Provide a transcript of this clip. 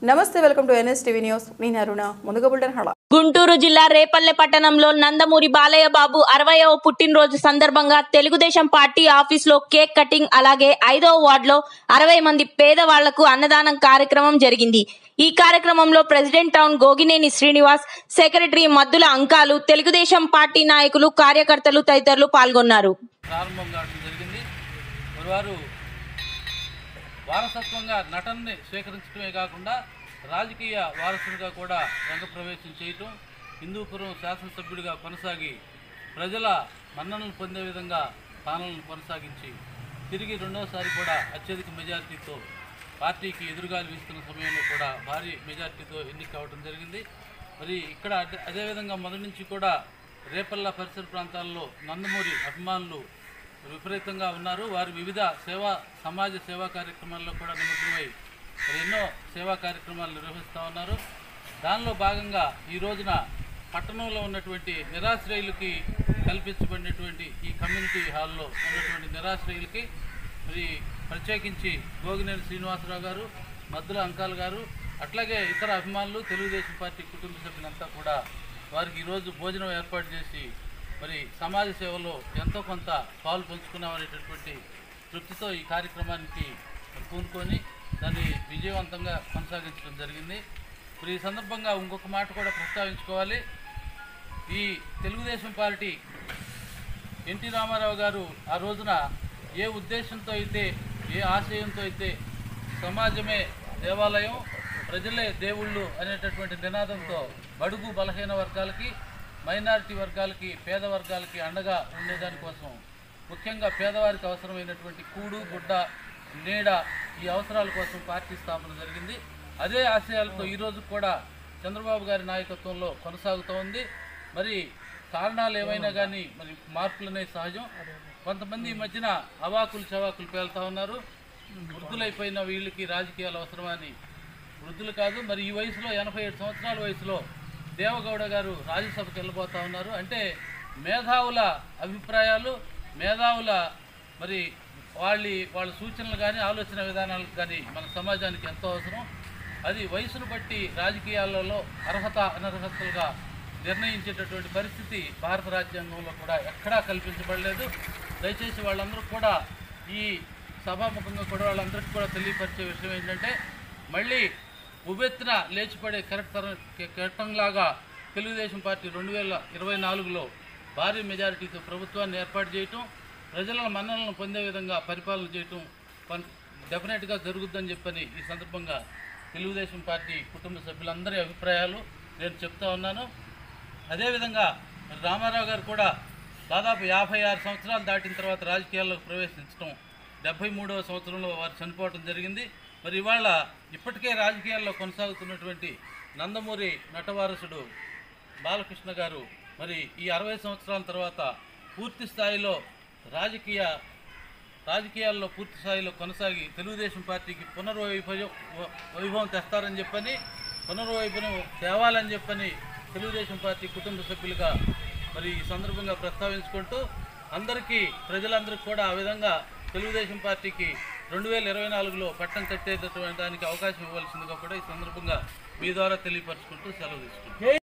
నమస్తే welcome to NS TV news నేను అరుణ ముందుగా బుల్టన్ హళ గుంటూరు జిల్లా రేపల్లె పట్టణంలో నందమూరి బాలయ్య బాబు అరవయవ పుట్టినరోజు సందర్భంగా తెలుగుదేశం పార్టీ ఆఫీసులో కేక్ కటింగ్ అలాగే ఐదవ వార్డులో అరవై మంది పేదవాళ్లకు అన్నదానం కార్యక్రమం జరిగింది ఈ కార్యక్రమంలో president town Gogineni Srinivas secretary Maddula Ankalu Telugu Desam party నాయకులు కార్యకర్తలు తదితరులు పాల్గొన్నారు ప్రారంభం కావడం జరిగింది మరి వారు వారసత్వంగా నటనని స్వీకరించడమే కాకుండా రాజకీయ వారసుడిగా కూడా రంగప్రవేశం చేయటం హిందూపురం శాసనసభ్యుడిగా కొనసాగి ప్రజల మన్ననలు పొందే విధంగా పాలనను కొనసాగించి తిరిగి రెండవసారి కూడా అత్యధిక మెజార్టీతో పార్టీకి ఎదురుగాలు వీస్తున్న సమయంలో కూడా భారీ మెజార్టీతో ఎన్నిక కావడం జరిగింది మరి ఇక్కడ అదే- అదేవిధంగా మొదటి నుంచి కూడా రేపల్ల పరిసర ప్రాంతాల్లో నందమూరి అభిమానులు విపరీతంగా ఉన్నారు వారు వివిధ సేవా సమాజ సేవా కార్యక్రమాల్లో కూడా నిమగ్నమై మరి ఎన్నో సేవా కార్యక్రమాలు నిర్వహిస్తూ ఉన్నారు దానిలో భాగంగా ఈ రోజున పట్టణంలో ఉన్నటువంటి నిరాశ్రయులకి కల్పించబడినటువంటి ఈ కమ్యూనిటీ హాల్లో ఉన్నటువంటి నిరాశ్రయులకి మరి ప్రత్యేకించి గోగినేని శ్రీనివాసరావు గారు మద్దుల అంకాల్ గారు అట్లాగే ఇతర అభిమానులు తెలుగుదేశం పార్టీ కుటుంబ సభ్యులంతా కూడా వారికి ఈరోజు భోజనం ఏర్పాటు చేసి మరి సమాజ సేవలో ఎంతో కొంత పాలు పంచుకున్నామనేటటువంటి తృప్తితో ఈ కార్యక్రమానికి పూనుకొని దాన్ని విజయవంతంగా కొనసాగించడం జరిగింది మరి ఈ సందర్భంగా ఇంకొక మాట కూడా ప్రస్తావించుకోవాలి ఈ తెలుగుదేశం పార్టీ ఎన్టీ రామారావు గారు ఆ రోజున ఏ ఉద్దేశంతో అయితే ఏ ఆశయంతో అయితే సమాజమే దేవాలయం ప్రజలే దేవుళ్ళు అనేటటువంటి నినాదంతో బడుగు బలహీన వర్గాలకి మైనారిటీ వర్గాలకి పేద వర్గాలకి అండగా ఉండేదానికోసం ముఖ్యంగా పేదవారికి అవసరమైనటువంటి కూడు గుడ్డ నీడ ఈ అవసరాల కోసం పార్టీ స్థాపన జరిగింది అదే ఆశయాలతో ఈరోజు కూడా చంద్రబాబు గారి నాయకత్వంలో కొనసాగుతూ ఉంది మరి కారణాలు ఏమైనా కానీ మరి మార్పులు అనేవి సహజం కొంతమంది ఈ మధ్యన అవాకులు చవాకులు పేలుతా ఉన్నారు వృద్ధులైపోయిన వీళ్ళకి రాజకీయాలు అవసరమని వృద్ధులు కాదు మరి ఈ వయసులో ఎనభై ఏడు సంవత్సరాల వయసులో దేవగౌడ గారు రాజ్యసభకు వెళ్ళిపోతా ఉన్నారు అంటే మేధావుల అభిప్రాయాలు మేధావుల మరి వాళ్ళ వాళ్ళ సూచనలు కానీ ఆలోచన విధానాలకు కానీ మన సమాజానికి ఎంతో అవసరం అది వయసును బట్టి రాజకీయాలలో అర్హత అనర్హతలుగా నిర్ణయించేటటువంటి పరిస్థితి భారత రాజ్యాంగంలో కూడా ఎక్కడా కల్పించబడలేదు దయచేసి వాళ్ళందరూ కూడా ఈ సభాముఖంగా కూడా వాళ్ళందరికీ కూడా తెలియపరిచే విషయం ఏంటంటే మళ్ళీ ఉవ్వెత్తున లేచిపడే కరెక్ట్ కెరటంలాగా తెలుగుదేశం పార్టీ రెండు వేల ఇరవై నాలుగులో భారీ మెజారిటీతో ప్రభుత్వాన్ని ఏర్పాటు చేయటం ప్రజల మన్ననలను పొందే విధంగా పరిపాలన చేయటం కొన్- డెఫినెట్గా జరుగుద్దని చెప్పని ఈ సందర్భంగా తెలుగుదేశం పార్టీ కుటుంబ సభ్యులందరి అభిప్రాయాలు నేను చెప్తా ఉన్నాను అదేవిధంగా మరి రామారావు గారు కూడా దాదాపు యాభై ఆరు సంవత్సరాలు దాటిన తర్వాత రాజకీయాల్లోకి ప్రవేశించడం డెబ్బై మూడవ సంవత్సరంలో వారు చనిపోవడం జరిగింది మరి ఇవాళ ఇప్పటికే రాజకీయాల్లో కొనసాగుతున్నటువంటి నందమూరి నటవారసుడు బాలకృష్ణ గారు మరి ఈ అరవై సంవత్సరాల తర్వాత పూర్తి స్థాయిలో రాజకీయ రాజకీయాల్లో పూర్తి స్థాయిలో కొనసాగి తెలుగుదేశం పార్టీకి పునర్వైభవం వైభవం తెస్తారని చెప్పని పునర్వైభవం తేవాలని చెప్పని తెలుగుదేశం పార్టీ కుటుంబ సభ్యులుగా మరి ఈ సందర్భంగా ప్రస్తావించుకుంటూ అందరికీ ప్రజలందరికీ కూడా ఆ విధంగా తెలుగుదేశం పార్టీకి రెండు వేల ఇరవై నాలుగులో పట్టం కట్టేటటువంటి దానికి అవకాశం ఇవ్వాల్సిందిగా కూడా ఈ సందర్భంగా మీ ద్వారా తెలియపరచుకుంటూ సెలవు తీసుకుంటాం